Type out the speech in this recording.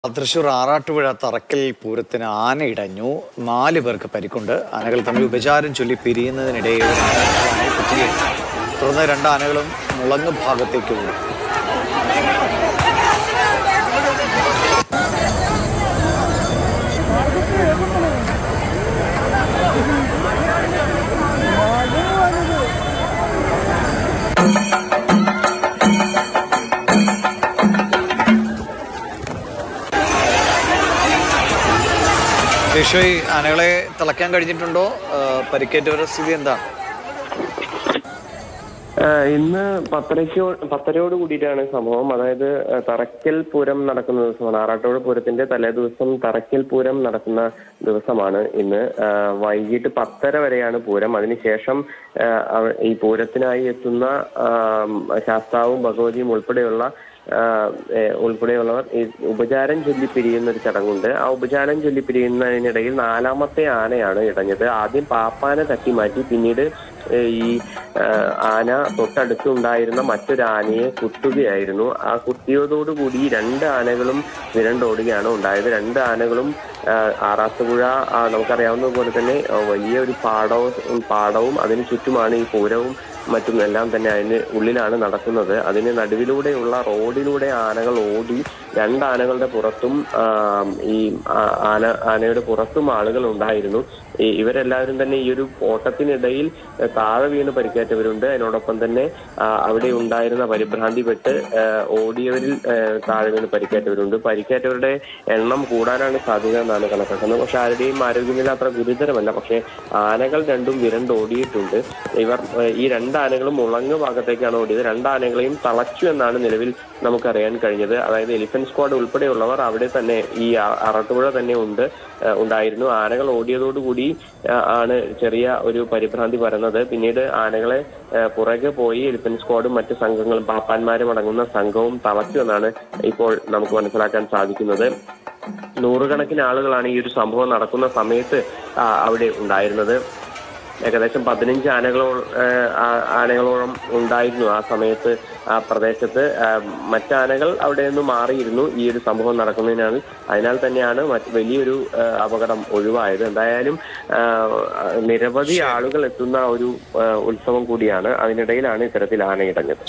തൃശൂർ ആറാട്ടുപുഴ തറക്കൽ പൂരത്തിന് ആന ഇടഞ്ഞു നാല് പേർക്ക് പരിക്കുണ്ട് ആനകൾ തമ്മിൽ ഉപചാരം ചൊല്ലി പിരിയുന്നതിനിടെ ഒരു ആനയെ കുത്തുകയായിരുന്നു തുടർന്ന് രണ്ട് ആനകളും മുളങ്ങ് ഭാഗത്തേക്ക് ഓടി ഋഷോയ് ആനകളെ തിളയ്ക്കാൻ കഴിഞ്ഞിട്ടുണ്ടോ ആ, പരിക്കേറ്റവരുടെ സ്ഥിതി എന്താണ് ആഹ് ഇന്ന് പത്തരയ്ക്ക് പത്തരയോട് കൂടിയിട്ടാണ് സംഭവം അതായത് ആഹ് തറയ്ക്കൽ പൂരം നടക്കുന്ന ദിവസമാണ് ആറാട്ടോട് പൂരത്തിന്റെ തലേ ദിവസം തറയ്ക്കൽ പൂരം നടക്കുന്ന ദിവസമാണ് ഇന്ന് ആഹ് വൈകിട്ട് പത്തര വരെയാണ് പൂരം അതിനുശേഷം ആഹ് അവ- ഈ പൂരത്തിനായി എത്തുന്ന ആം, ശാസ്താവും ഭഗവതിയും ഉൾപ്പെടെയുള്ള ആഹ് ഏഹ് ഉൾപ്പെടെയുള്ളവർ ഈ ഉപചാരം ചൊല്ലി പിരിയുന്ന ഒരു ചടങ്ങുണ്ട് ആ ഉപചാരം ചൊല്ലി പിരിയുന്നതിനിടയിൽ നാലാമത്തെ ആനയാണ് ഇടഞ്ഞത് ആദ്യം പാപ്പാനെ തട്ടി മാറ്റി പിന്നീട് ഏഹ് ഈ ആഹ് ആന തൊട്ടടുത്തുണ്ടായിരുന്ന മറ്റൊരു ആനയെ കുത്തുകയായിരുന്നു ആ കുത്തിയതോടുകൂടി രണ്ട് ആനകളും വിരണ്ടോടുകയാണ് ഉണ്ടായത് രണ്ട് ആനകളും ആഹ് ആറാട്ടുപുഴ ആ, നമുക്കറിയാവുന്നത് പോലെ തന്നെ ആ, വലിയ ഒരു പാടവും പാടവും അതിന് ചുറ്റുമാണ് ഈ പൂരവും മറ്റും എല്ലാം തന്നെ അതിന് ഉള്ളിലാണ് നടക്കുന്നത് അതിന് നടുവിലൂടെയുള്ള റോഡിലൂടെ ആനകൾ ഓടി രണ്ട് ആനകളുടെ പുറത്തും ആം, ഈ ആ- ആന ആനയുടെ പുറത്തും ആളുകൾ ഉണ്ടായിരുന്നു ഈ ഇവരെല്ലാവരും തന്നെ ഈ ഒരു ഓട്ടത്തിനിടയിൽ ഏഹ്, താഴെ വീണ് പരിക്കേറ്റവരുണ്ട് അതിനോടൊപ്പം തന്നെ ആ, അവിടെ ഉണ്ടായിരുന്ന പരിഭ്രാന്തി പെട്ട് ഏഹ്, ഓടിയവരിൽ ഏഹ്, താഴെ വീണ് പരിക്കേറ്റവരുണ്ട് പരിക്കേറ്റവരുടെ എണ്ണം കൂടാനാണ് സാധ്യത എന്നാണ് കണക്കാക്കുന്നത് പക്ഷെ ആരുടെയും ആരോഗ്യനില അത്ര ഗുരുതരമല്ല പക്ഷേ ആനകൾ രണ്ടും വിരണ്ടോടിയിട്ടുണ്ട് ഇവർ ഏഹ്, ഈ രണ്ട് ആനകളും മുളങ്ങ് ഭാഗത്തേക്കാണ് ഓടിയത് രണ്ട് ആനകളെയും തളച്ചു എന്നാണ് നിലവിൽ നമുക്കറിയാൻ കഴിഞ്ഞത് അതായത് എലിഫന്റ് സ്ക്വാഡ് ഉൾപ്പെടെയുള്ളവർ അവിടെ തന്നെ ഈ ആ- അറട്ടുപുഴ തന്നെ ഉണ്ട് ഏഹ്, ഉണ്ടായിരുന്നു ആനകൾ ഓടിയതോടുകൂടി ഏഹ്, ആണ് ചെറിയ ഒരു പരിഭ്രാന്തി പരന്നത് പിന്നീട് ആനകളെ ഏഹ്, പുറകെ പോയി എലിഫന്റ് സ്ക്വാഡും മറ്റ് സംഘങ്ങളും പാപ്പാന്മാരും അടങ്ങുന്ന സംഘവും തളച്ചു എന്നാണ് ഇപ്പോൾ നമുക്ക് മനസ്സിലാക്കാൻ സാധിക്കുന്നത് നൂറുകണക്കിന് ആളുകളാണ് ഈ ഒരു സംഭവം നടക്കുന്ന സമയത്ത് ആ, അവിടെ ഉണ്ടായിരുന്നത് ഏകദേശം പതിനഞ്ച് ആനകളോ ഏഹ്, ആ- ആനകളോളം ഉണ്ടായിരുന്നു ആ സമയത്ത് ആ പ്രദേശത്ത് ആ, മറ്റാനകൾ അവിടെ നിന്ന് മാറിയിരുന്നു ഈ ഒരു സംഭവം നടക്കുന്നതിനാൽ അതിനാൽ തന്നെയാണ് മറ്റ് വലിയൊരു ഏഹ്, അപകടം ഒഴിവായത് എന്തായാലും ആ, നിരവധി ആളുകൾ എത്തുന്ന ഒരു ഏഹ്, ഉത്സവം കൂടിയാണ് അതിനിടയിലാണ് ഇത്തരത്തിൽ ആനയിടഞ്ഞത്